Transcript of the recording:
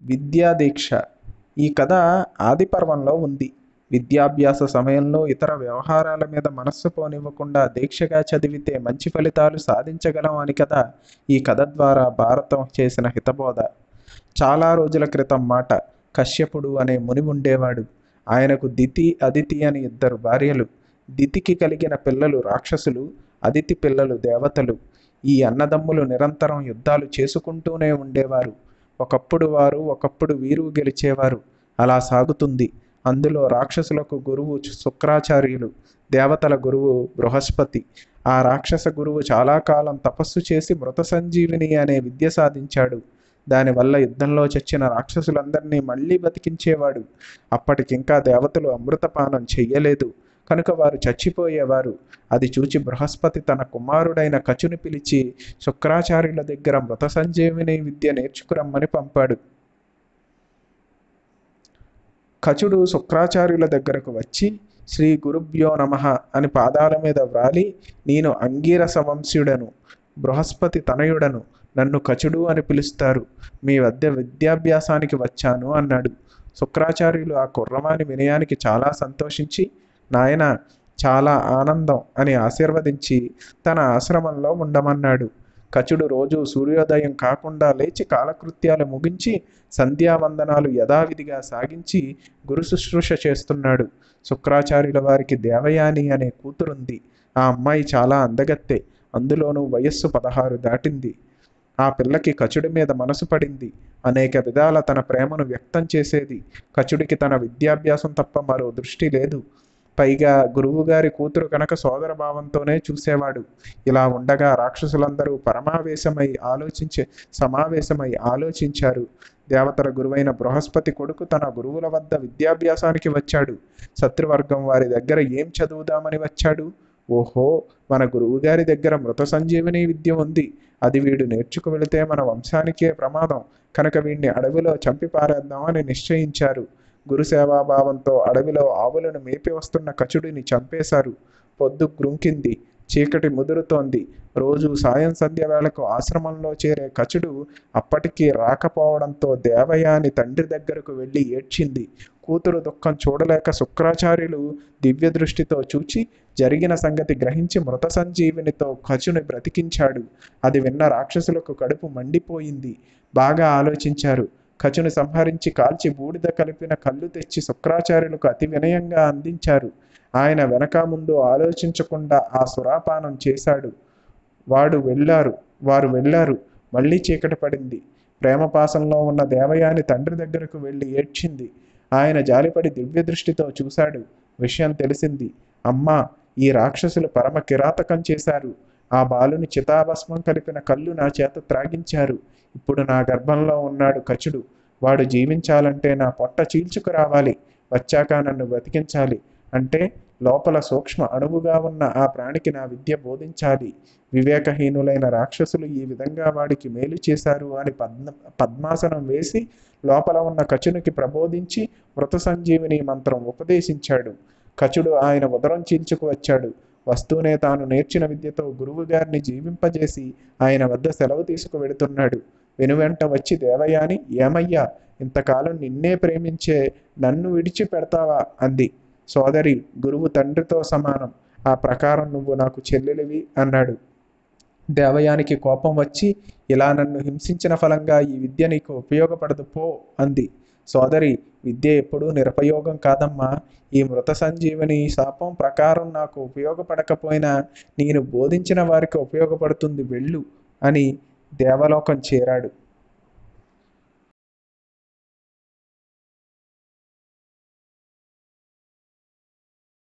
విద్యాదీక్ష ఈ కథ ఆది పర్వంలో ఉంది విద్యాభ్యాస సమయంలో ఇతర వ్యవహారాల మీద మనస్సు పోనివ్వకుండా దీక్షగా చదివితే మంచి ఫలితాలు సాధించగలం అని కదా ఈ కథ ద్వారా భారతం చేసిన హితబోధ చాలా రోజుల క్రితం మాట కశ్యపుడు అనే ముని ఉండేవాడు ఆయనకు దితి అదితి అని ఇద్దరు భార్యలు దితికి కలిగిన పిల్లలు రాక్షసులు అదితి పిల్లలు దేవతలు ఈ అన్నదమ్ములు నిరంతరం యుద్ధాలు చేసుకుంటూనే ఉండేవారు ఒకప్పుడు వారు ఒకప్పుడు వీరు గెలిచేవారు అలా సాగుతుంది అందులో రాక్షసులకు గురువు శుక్రాచార్యులు దేవతల గురువు బృహస్పతి ఆ రాక్షస గురువు చాలా కాలం తపస్సు చేసి మృత సంజీవిని అనే విద్య సాధించాడు దానివల్ల యుద్ధంలో చచ్చిన రాక్షసులందరినీ మళ్ళీ బతికించేవాడు అప్పటికింకా దేవతలు అమృతపానం చెయ్యలేదు కనుక వారు చచ్చిపోయేవారు అది చూచి బృహస్పతి తన కుమారుడైన కచుని పిలిచి శుక్రాచార్యుల దగ్గర మృత సంజీవిని విద్య నేర్చుకురమ్మని పంపాడు కచుడు శుక్రాచార్యుల దగ్గరకు వచ్చి శ్రీ గురుభ్యో నమ అని పాదాల మీద వ్రాలి నేను అంగీరస వంశీయుడను బృహస్పతి తనయుడను నన్ను కచుడు అని పిలుస్తారు మీ వద్ద విద్యాభ్యాసానికి వచ్చాను అన్నాడు శుక్రాచార్యులు ఆ కుర్రవాని వినయానికి చాలా సంతోషించి నాయన చాలా ఆనందం అని ఆశీర్వదించి తన ఆశ్రమంలో ఉండమన్నాడు కచుడు రోజు సూర్యోదయం కాకుండా లేచి కాలకృత్యాలు ముగించి సంధ్యావందనాలు యథావిధిగా సాగించి గురు శుశ్రూష చేస్తున్నాడు శుక్రాచార్యుల వారికి దేవయాని అనే కూతురుంది ఆ అమ్మాయి చాలా అందగత్తె అందులోనూ వయస్సు పదహారు దాటింది ఆ పిల్లకి కచుడి మీద మనసు పడింది అనేక విధాల తన ప్రేమను వ్యక్తం చేసేది కచుడికి తన విద్యాభ్యాసం తప్ప మరో దృష్టి లేదు పైగా గురువుగారి కూతురు కనుక సోదర భావంతోనే చూసేవాడు ఇలా ఉండగా రాక్షసులందరూ పరమావేశమై ఆలోచించే సమావేశమై ఆలోచించారు దేవతల గురువైన బృహస్పతి కొడుకు తన గురువుల వద్ద విద్యాభ్యాసానికి వచ్చాడు శత్రువర్గం వారి దగ్గర ఏం చదువుదామని వచ్చాడు ఓహో మన గురువుగారి దగ్గర మృత సంజీవని విద్య ఉంది అది వీడు నేర్చుకు వెళితే మన వంశానికే ప్రమాదం కనుక వీడిని అడవిలో చంపి పారేద్దామని నిశ్చయించారు గురు సేవాభావంతో అడవిలో ఆవులను మేపి వస్తున్న కచుడిని చంపేశారు పొద్దు గ్రుంకింది చీకటి ముదురుతోంది రోజు సాయం సంధ్య వేళకు ఆశ్రమంలో చేరే కచుడు అప్పటికీ రాకపోవడంతో దేవయాని తండ్రి దగ్గరకు వెళ్ళి ఏడ్చింది కూతురు దుఃఖం చూడలేక శుక్రాచార్యులు దివ్య దృష్టితో చూచి జరిగిన సంగతి గ్రహించి మృత సంజీవినితో కచుని బ్రతికించాడు అది విన్న రాక్షసులకు కడుపు మండిపోయింది బాగా ఆలోచించారు కచుని సంహరించి కాల్చి బూడిద కలిపిన కళ్ళు తెచ్చి శుక్రాచార్యులకు అతి వినయంగా అందించారు ఆయన వెనక ముందు ఆలోచించకుండా ఆ సురాపానం చేశాడు వాడు వెళ్ళారు వారు వెళ్ళారు మళ్ళీ చీకటి పడింది ప్రేమపాసంలో ఉన్న దేవయాని తండ్రి దగ్గరకు వెళ్ళి ఏడ్చింది ఆయన జాలిపడి దివ్య దృష్టితో చూశాడు విషయం తెలిసింది అమ్మా ఈ రాక్షసులు పరమ కిరాతకం చేశారు ఆ బాలుని చితాభస్మం కలిపిన కళ్ళు నా చేత త్రాగించారు ఇప్పుడు నా గర్భంలో ఉన్నాడు కచుడు వాడు జీవించాలంటే నా పొట్ట చీల్చుకు రావాలి వచ్చాక నన్ను బతికించాలి అంటే లోపల సూక్ష్మ అణువుగా ఉన్న ఆ ప్రాణికి నా విద్య బోధించాలి వివేకహీనులైన రాక్షసులు ఈ విధంగా వాడికి మేలు చేశారు అని పద్మ పద్మాసనం వేసి లోపల ఉన్న కచునికి ప్రబోధించి మృత సంజీవిని మంత్రం ఉపదేశించాడు కచుడు ఆయన ఉదరం చీల్చుకు వచ్చాడు వస్తూనే తాను నేర్చిన విద్యతో గురువు గారిని జీవింపజేసి ఆయన వద్ద సెలవు తీసుకు వెడుతున్నాడు వెనువెంట వచ్చి దేవయాని ఏమయ్యా ఇంతకాలం నిన్నే ప్రేమించే నన్ను విడిచి పెడతావా అంది సోదరి గురువు తండ్రితో సమానం ఆ ప్రకారం నువ్వు నాకు చెల్లెలివి అన్నాడు దేవయానికి కోపం వచ్చి ఇలా నన్ను హింసించిన ఫలంగా ఈ విద్య నీకు ఉపయోగపడదు పో అంది సోదరి విద్య ఎప్పుడూ నిరుపయోగం కాదమ్మా ఈ మృత సంజీవని శాపం ప్రకారం నాకు ఉపయోగపడకపోయినా నేను బోధించిన వారికి ఉపయోగపడుతుంది వెళ్ళు అని దేవలోకం చేరాడు